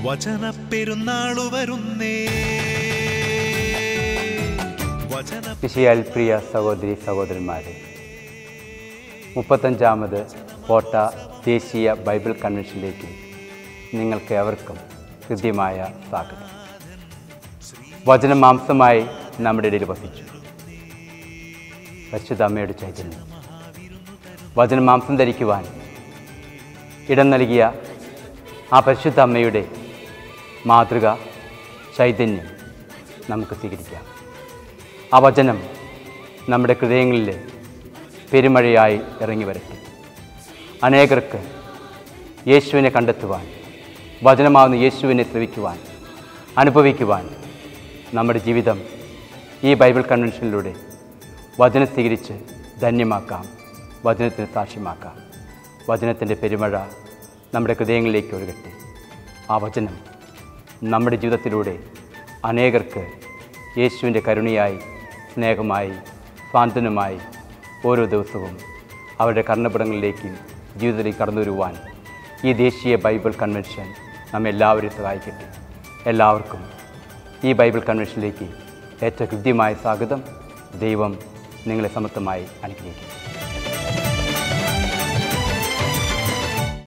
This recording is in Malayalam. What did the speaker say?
വചന പെരുന്നാളു വരുന്നേ വചന വിഷയാൽ പ്രിയ സഹോദരി സഹോദരന്മാരെ മുപ്പത്തഞ്ചാമത് കോട്ട ദേശീയ ബൈബിൾ കൺവെൻഷനിലേക്ക് നിങ്ങൾക്ക് എവർക്കും ഹൃദ്യമായ സ്വാഗതം വചനം മാംസമായി നമ്മുടെ ഇടയിൽ വസിച്ചു പരിശുദ്ധ അമ്മയുടെ ചൈതന്യം വചനം മാംസം ധരിക്കുവാൻ ഇടം നൽകിയ ആ പരിശുദ്ധ അമ്മയുടെ മാതൃക ചൈതന്യം നമുക്ക് സ്വീകരിക്കാം ആ വചനം നമ്മുടെ ഹൃദയങ്ങളിൽ പെരുമഴയായി ഇറങ്ങി വരട്ടെ അനേകർക്ക് യേശുവിനെ കണ്ടെത്തുവാൻ വചനമാവുന്ന യേശുവിനെ ശ്രവിക്കുവാൻ അനുഭവിക്കുവാൻ നമ്മുടെ ജീവിതം ഈ ബൈബിൾ കൺവെൻഷനിലൂടെ വചനം സ്വീകരിച്ച് ധന്യമാക്കാം വചനത്തിന് സാക്ഷ്യമാക്കാം വചനത്തിൻ്റെ പെരുമഴ നമ്മുടെ ഹൃദയങ്ങളിലേക്ക് ഒഴുകട്ടെ ആ വചനം നമ്മുടെ ജീവിതത്തിലൂടെ അനേകർക്ക് യേശുവിൻ്റെ കരുണയായി സ്നേഹമായി സ്വാന്തനമായി ഓരോ ദിവസവും അവരുടെ കർണപടങ്ങളിലേക്കും ജീവിതത്തിലേക്ക് കടന്നു വരുവാൻ ഈ ദേശീയ ബൈബിൾ കൺവെൻഷൻ നമ്മെ എല്ലാവരെയും സഹായിക്കട്ടെ എല്ലാവർക്കും ഈ ബൈബിൾ കൺവെൻഷനിലേക്ക് ഏറ്റവും ഹൃദ്യമായ സ്വാഗതം ദൈവം നിങ്ങളെ സമത്വമായി അനുഗ്രഹിക്കും